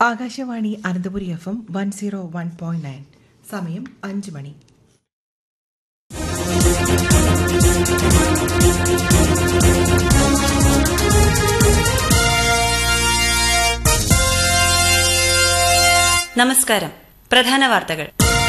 Akashvani Ananthapuri F M one zero one point nine സമയം അഞ്ച് മണി നമസ്കാരം പ്രധാന വാർത്തകൾ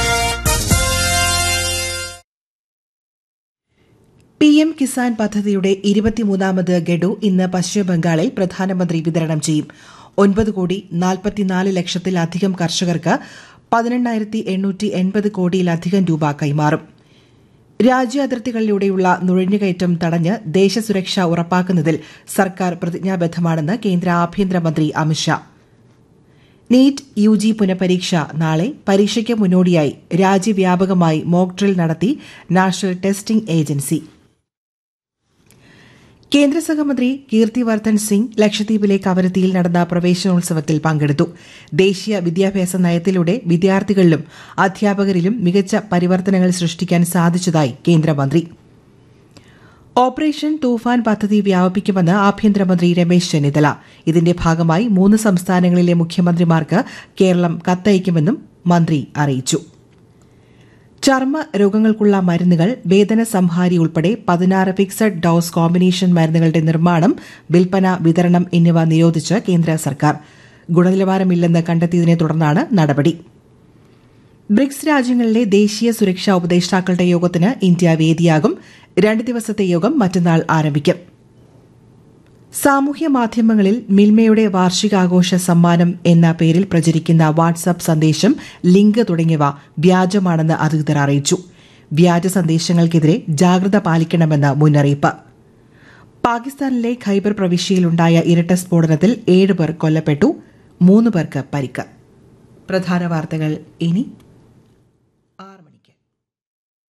പി എം കിസാൻ പദ്ധതിയുടെ ഇരുപത്തിമൂന്നാമത് ഗഡു ഇന്ന് പശ്ചിമബംഗാളിൽ പ്രധാനമന്ത്രി വിതരണം ചെയ്യും ഒൻപത് കോടി നാൽപ്പത്തിനാല് ലക്ഷത്തിലധികം കർഷകർക്ക് പതിനെണ്ണായിരത്തി എണ്ണൂറ്റി എൺപത് കോടിയിലധികം രൂപ കൈമാറും രാജ്യാതിർത്തികളിലൂടെയുള്ള നുഴഞ്ഞുകയറ്റം തടഞ്ഞ് ദേശസുരക്ഷ ഉറപ്പാക്കുന്നതിൽ സർക്കാർ പ്രതിജ്ഞാബദ്ധമാണെന്ന് കേന്ദ്ര ആഭ്യന്തരമന്ത്രി അമിത്ഷാ നീറ്റ് യു ജി പുനഃപരീക്ഷ നാളെ പരീക്ഷയ്ക്ക് മുന്നോടിയായി രാജ്യവ്യാപകമായി മോക്ക് ഡ്രിൽ നടത്തി നാഷണൽ ടെസ്റ്റിംഗ് ഏജൻസി കേന്ദ്ര സഹമന്ത്രി കീർത്തിവർദ്ധൻ സിംഗ് ലക്ഷദ്വീപിലെ കവരത്തിയിൽ നടന്ന പ്രവേശനോത്സവത്തിൽ പങ്കെടുത്തു ദേശീയ വിദ്യാഭ്യാസ നയത്തിലൂടെ വിദ്യാർത്ഥികളിലും അധ്യാപകരിലും മികച്ച പരിവർത്തനങ്ങൾ സൃഷ്ടിക്കാൻ സാധിച്ചതായി കേന്ദ്രമന്ത്രി ഓപ്പറേഷൻ തൂഫാൻ പദ്ധതി വ്യാപിപ്പിക്കുമെന്ന് ആഭ്യന്തരമന്ത്രി രമേശ് ചെന്നിത്തല ഇതിന്റെ ഭാഗമായി മൂന്ന് സംസ്ഥാനങ്ങളിലെ മുഖ്യമന്ത്രിമാർക്ക് കേരളം കത്തയക്കുമെന്നും മന്ത്രി അറിയിച്ചു ചർമ്മ രോഗങ്ങൾക്കുള്ള മരുന്നുകൾ വേദന സംഹാരി ഉൾപ്പെടെ പതിനാറ് ഫിക്സഡ് ഡോസ് കോമ്പിനേഷൻ മരുന്നുകളുടെ നിർമ്മാണം വിൽപ്പന വിതരണം എന്നിവ നിരോധിച്ച് കേന്ദ്ര സർക്കാർ ഗുണനിലവാരമില്ലെന്ന് കണ്ടെത്തിയതിനെ തുടർന്നാണ് നടപടി ബ്രിക്സ് രാജ്യങ്ങളിലെ ദേശീയ സുരക്ഷാ ഉപദേഷ്ടാക്കളുടെ യോഗത്തിന് ഇന്ത്യ വേദിയാകും രണ്ട് ദിവസത്തെ യോഗം മറ്റന്നാൾ ആരംഭിക്കും സാമൂഹ്യ മാധ്യമങ്ങളിൽ മിൽമയുടെ വാർഷികാഘോഷ സമ്മാനം എന്ന പേരിൽ പ്രചരിക്കുന്ന വാട്സാപ്പ് സന്ദേശം ലിങ്ക് തുടങ്ങിയവ വ്യാജമാണെന്ന് അധികൃതർ അറിയിച്ചു വ്യാജ സന്ദേശങ്ങൾക്കെതിരെ ജാഗ്രത പാലിക്കണമെന്ന് മുന്നറിയിപ്പ് പാകിസ്ഥാനിലെ ഖൈബർ പ്രവിശ്യയിലുണ്ടായ ഇരട്ട സ്ഫോടനത്തിൽ ഏഴ് പേർ കൊല്ലപ്പെട്ടു മൂന്ന് പേർക്ക് പരിക്ക് പ്രധാന വാർത്തകൾ ഇനി